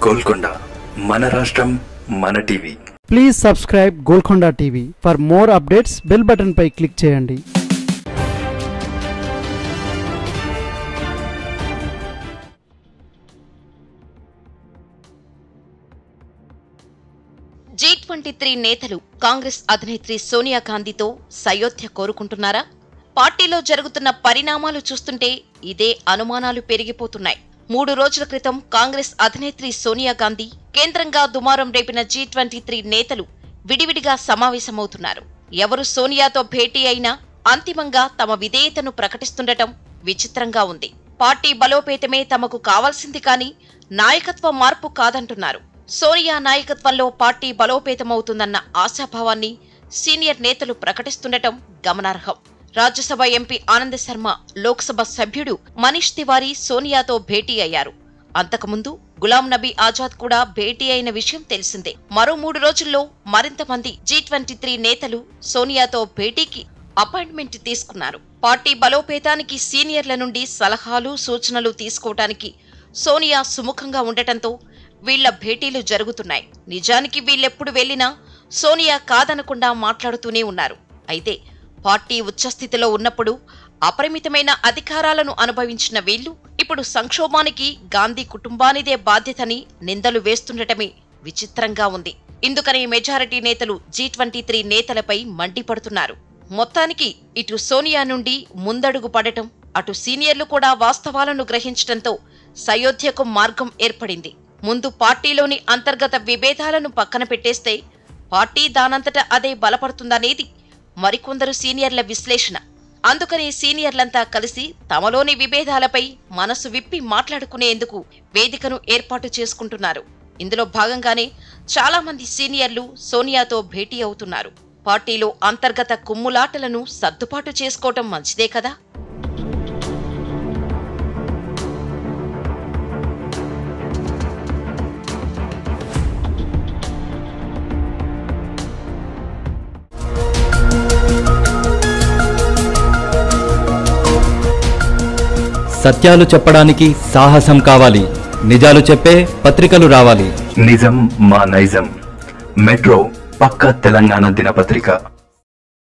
గోల్కొండ మన రాష్ట్రం మన TV please subscribe Golconda TV for more updates bell button పై క్లిక్ చేయండి జీ ట్వంటీ త్రీ నేతలు కాంగ్రెస్ అధినేత్రి సోనియా గాంధీతో సయోధ్య కోరుకుంటున్నారా పార్టీలో జరుగుతున్న పరిణామాలు చూస్తుంటే ఇదే అనుమానాలు పెరిగిపోతున్నాయి మూడు రోజుల క్రితం కాంగ్రెస్ అధినేత్రి సోనియా గాంధీ కేంద్రంగా దుమారం రేపిన జీ ట్వంటీ త్రీ నేతలు విడివిడిగా సమావేశమవుతున్నారు ఎవరు సోనియాతో భేటీ అయినా అంతిమంగా తమ విధేయతను ప్రకటిస్తుండటం విచిత్రంగా ఉంది పార్టీ బలోపేతమే తమకు కావాల్సింది కాని నాయకత్వ మార్పు కాదంటున్నారు సోనియా నాయకత్వంలో పార్టీ బలోపేతమవుతుందన్న ఆశాభావాన్ని సీనియర్ నేతలు ప్రకటిస్తుండటం గమనార్హం రాజ్యసభ ఎంపీ ఆనంద్ శర్మ లోక్సభ సభ్యుడు మనీష్ తివారీ సోనియాతో భేటీ అయ్యారు అంతకుముందు గులాం నబీ ఆజాద్ కూడా భేటీ అయిన విషయం తెలిసిందే మరో మూడు రోజుల్లో మరింత మంది జీ ట్వంటీ త్రీ నేతలు సోనియాతో భేటీకి అపాయింట్మెంట్ తీసుకున్నారు పార్టీ బలోపేతానికి సీనియర్ల నుండి సలహాలు సూచనలు తీసుకోవటానికి సోనియా సుముఖంగా ఉండటంతో వీళ్ల భేటీలు జరుగుతున్నాయి నిజానికి వీళ్ళెప్పుడు వెళ్లినా సోనియా కాదనకుండా మాట్లాడుతూనే ఉన్నారు అయితే పార్టీ ఉచ్చస్థితిలో ఉన్నప్పుడు అపరిమితమైన అధికారాలను అనుభవించిన వీళ్లు ఇప్పుడు సంక్షోభానికి గాంధీ కుటుంబానిదే బాధ్యతని నిందలు వేస్తుండటమే విచిత్రంగా ఉంది ఇందుకని మెజారిటీ నేతలు జీ ట్వంటీ త్రీ నేతలపై మండిపడుతున్నారు మొత్తానికి ఇటు సోనియా నుండి ముందడుగు పడటం అటు సీనియర్లు కూడా వాస్తవాలను గ్రహించడంతో సయోధ్యకు మార్గం ఏర్పడింది ముందు పార్టీలోని అంతర్గత విభేదాలను పక్కన పెట్టేస్తే పార్టీ దానంతట అదే బలపడుతుందనేది మరికొందరు సీనియర్ల విశ్లేషణ అందుకని సీనియర్లంతా కలిసి తమలోని విభేదాలపై మనసు విప్పి మాట్లాడుకునేందుకు వేదికను ఏర్పాటు చేసుకుంటున్నారు ఇందులో భాగంగానే చాలా మంది సీనియర్లు సోనియాతో భేటీ అవుతున్నారు పార్టీలో అంతర్గత కుమ్ములాటలను సర్దుబాటు చేసుకోవటం మంచిదే కదా సత్యాలు చెప్పడానికి సాహసం కావాలి నిజాలు చెప్పే పత్రికలు రావాలి నిజం మా నైజం మెట్రో పక్క తెలంగాణ దినపత్రిక